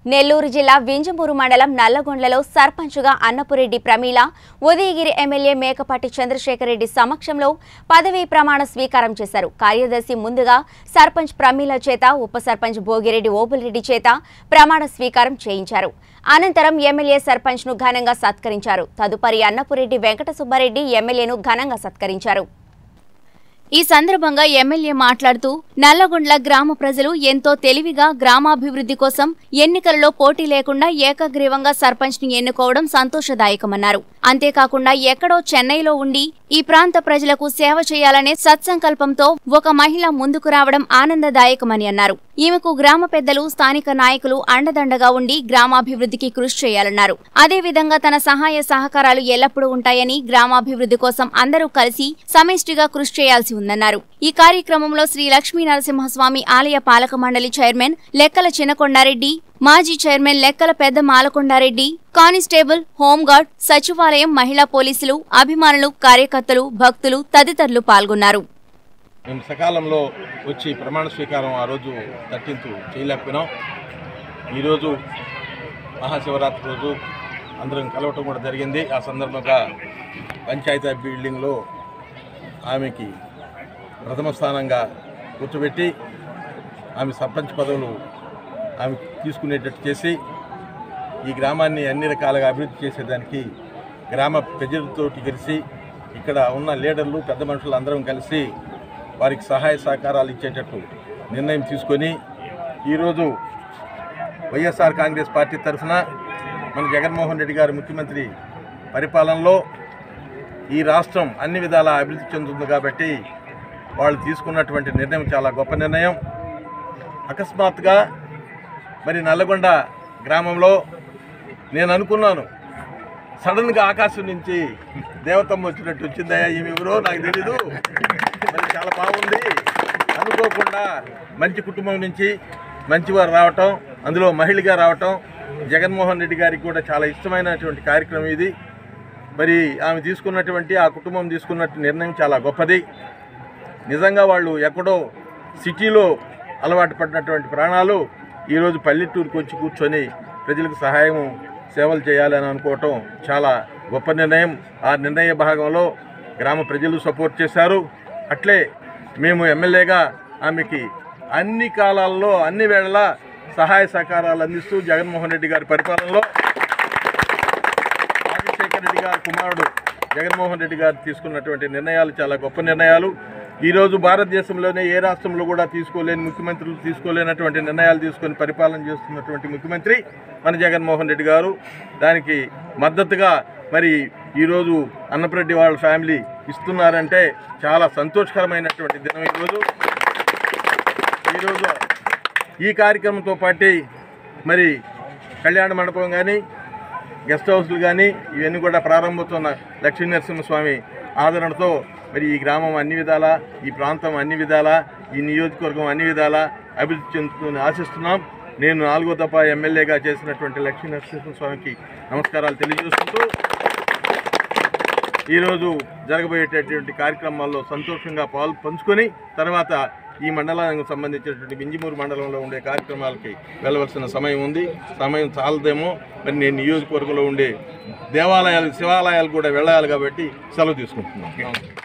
నెల్లూరు జిల్లా వింజమూరు మండలం నల్లగొండ్లలో సర్పంచ్గా అన్నపురెడ్డి ప్రమీల ఉదయగిరి ఎమ్మెల్యే మేకపాటి చంద్రశేఖర్ రెడ్డి సమక్షంలో పదవీ ప్రమాణ స్వీకారం చేశారు కార్యదర్శి ముందుగా సర్పంచ్ ప్రమీల చేత ఉప సర్పంచ్ భోగిరెడ్డి ఓబుల్రెడ్డి చేత ప్రమాణ స్వీకారం చేయించారు అనంతరం ఎమ్మెల్యే సర్పంచ్ను ఘనంగా సత్కరించారు తదుపరి అన్నపురెడ్డి వెంకట సుబ్బారెడ్డి ఎమ్మెల్యేను ఘనంగా సత్కరించారు ఈ సందర్భంగా ఎమ్మెల్యే మాట్లాడుతూ నల్లగొండ్ల గ్రామ ప్రజలు ఎంతో తెలివిగా గ్రామాభివృద్ధి కోసం ఎన్నికలలో పోటీ లేకుండా ఏకగ్రీవంగా సర్పంచ్ ని ఎన్నుకోవడం సంతోషదాయకమన్నారు అంతేకాకుండా ఎక్కడో చెన్నైలో ఉండి ఈ ప్రాంత ప్రజలకు సేవ చేయాలనే సత్సంకల్పంతో ఒక మహిళ ముందుకు రావడం ఆనందదాయకమని అన్నారు ఈమెకు గ్రామ పెద్దలు స్థానిక నాయకులు అండదండగా ఉండి గ్రామాభివృద్ధికి కృషి చేయాలన్నారు అదేవిధంగా తన సహాయ సహకారాలు ఎల్లప్పుడూ ఉంటాయని గ్రామాభివృద్ధి కోసం అందరూ కలిసి సమిష్టిగా కృషి చేయాల్సి ఉందన్నారు ఈ కార్యక్రమంలో శ్రీ లక్ష్మీ నరసింహస్వామి ఆలయ పాలక మండలి చైర్మన్ లెక్కల చిన్నకొండారెడ్డి మాజీ చైర్మన్ లెక్కల పెద్ద మాలకొండారెడ్డి కానిస్టేబుల్ హోంగార్డ్ సచివాలయం మహిళా పోలీసులు అభిమానులు కార్యకర్తలు భక్తులు తదితరులు పాల్గొన్నారు మేము సకాలంలో వచ్చి ప్రమాణ స్వీకారం ఆ రోజు థర్టీన్త్ చేయలేకపోయినాం ఈరోజు మహాశివరాత్రి రోజు అందరం కలవటం కూడా జరిగింది ఆ సందర్భంగా పంచాయతీ బిల్డింగ్లో ఆమెకి ప్రథమ స్థానంగా కూర్చోబెట్టి ఆమె సర్పంచ్ పదవులు ఆమె తీసుకునేటట్టు చేసి ఈ గ్రామాన్ని అన్ని రకాలుగా అభివృద్ధి చేసేదానికి గ్రామ ప్రజలతోటి కలిసి ఇక్కడ ఉన్న లీడర్లు పెద్ద మనుషులు అందరం కలిసి వారికి సహాయ సహకారాలు ఇచ్చేటట్టు నిర్ణయం తీసుకొని ఈరోజు వైఎస్ఆర్ కాంగ్రెస్ పార్టీ తరఫున మన జగన్మోహన్ రెడ్డి గారు ముఖ్యమంత్రి పరిపాలనలో ఈ రాష్ట్రం అన్ని విధాలా అభివృద్ధి చెందుతుంది కాబట్టి వాళ్ళు తీసుకున్నటువంటి నిర్ణయం చాలా గొప్ప నిర్ణయం అకస్మాత్తుగా మరి నల్లగొండ గ్రామంలో నేను అనుకున్నాను సడన్గా ఆకాశం నుంచి దేవతమ్మ వచ్చినట్టు వచ్చిందయ్యా ఈమె ఎవరో నాకు తెలీదు మరి చాలా బాగుంది అనుకోకుండా మంచి కుటుంబం నుంచి మంచివారు రావటం అందులో మహిళగా రావటం జగన్మోహన్ రెడ్డి గారికి కూడా చాలా ఇష్టమైనటువంటి కార్యక్రమం ఇది మరి ఆమె తీసుకున్నటువంటి ఆ కుటుంబం తీసుకున్నట్టు నిర్ణయం చాలా గొప్పది నిజంగా వాళ్ళు ఎక్కడో సిటీలో అలవాటు పడినటువంటి ప్రాణాలు ఈరోజు పల్లెటూరుకు వచ్చి కూర్చొని ప్రజలకు సహాయం సేవలు చేయాలని అనుకోవటం చాలా గొప్ప నిర్ణయం ఆ నిర్ణయ భాగంలో గ్రామ ప్రజలు సపోర్ట్ చేశారు అట్లే మేము ఎమ్మెల్యేగా ఆమెకి అన్ని కాలాల్లో అన్ని వేళలా సహాయ సహకారాలు అందిస్తూ జగన్మోహన్ రెడ్డి గారి పరిపాలనలో రాజశేఖర రెడ్డి గారి కుమారుడు జగన్మోహన్ రెడ్డి గారు తీసుకున్నటువంటి నిర్ణయాలు చాలా గొప్ప నిర్ణయాలు ఈరోజు భారతదేశంలోనే ఏ రాష్ట్రంలో కూడా తీసుకోలేని ముఖ్యమంత్రులు తీసుకోలేనటువంటి నిర్ణయాలు తీసుకొని పరిపాలన చేస్తున్నటువంటి ముఖ్యమంత్రి మన జగన్మోహన్ రెడ్డి గారు దానికి మద్దతుగా మరి ఈరోజు అన్నప్రెడ్డి వాళ్ళ ఫ్యామిలీ ఇస్తున్నారంటే చాలా సంతోషకరమైనటువంటి దినం ఈరోజు ఈరోజు ఈ కార్యక్రమంతో పాటు మరి కళ్యాణ మండపం కానీ గెస్ట్ హౌస్లు కానీ ఇవన్నీ కూడా ప్రారంభమవుతున్న లక్ష్మీ నరసింహస్వామి ఆదరణతో మరి ఈ గ్రామం అన్ని విధాలా ఈ ప్రాంతం అన్ని విధాలా ఈ నియోజకవర్గం అన్ని విధాలా అభివృద్ధి చెందుతుందని ఆశిస్తున్నాం నేను నాలుగో దఫా ఎమ్మెల్యేగా చేసినటువంటి లక్ష్మీ నరసింహస్వామికి నమస్కారాలు తెలియజేసుకుంటూ ఈరోజు జరగబోయేటటువంటి కార్యక్రమాల్లో సంతోషంగా పాలు పంచుకొని తర్వాత ఈ మండలానికి సంబంధించినటువంటి బింజిమూరు మండలంలో ఉండే కార్యక్రమాలకి వెళ్ళవలసిన సమయం ఉంది సమయం చాలదేమో మరి నేను నియోజకవర్గంలో ఉండే దేవాలయాలు శివాలయాలు కూడా వెళ్ళాలి కాబట్టి సెలవు తీసుకుంటున్నాను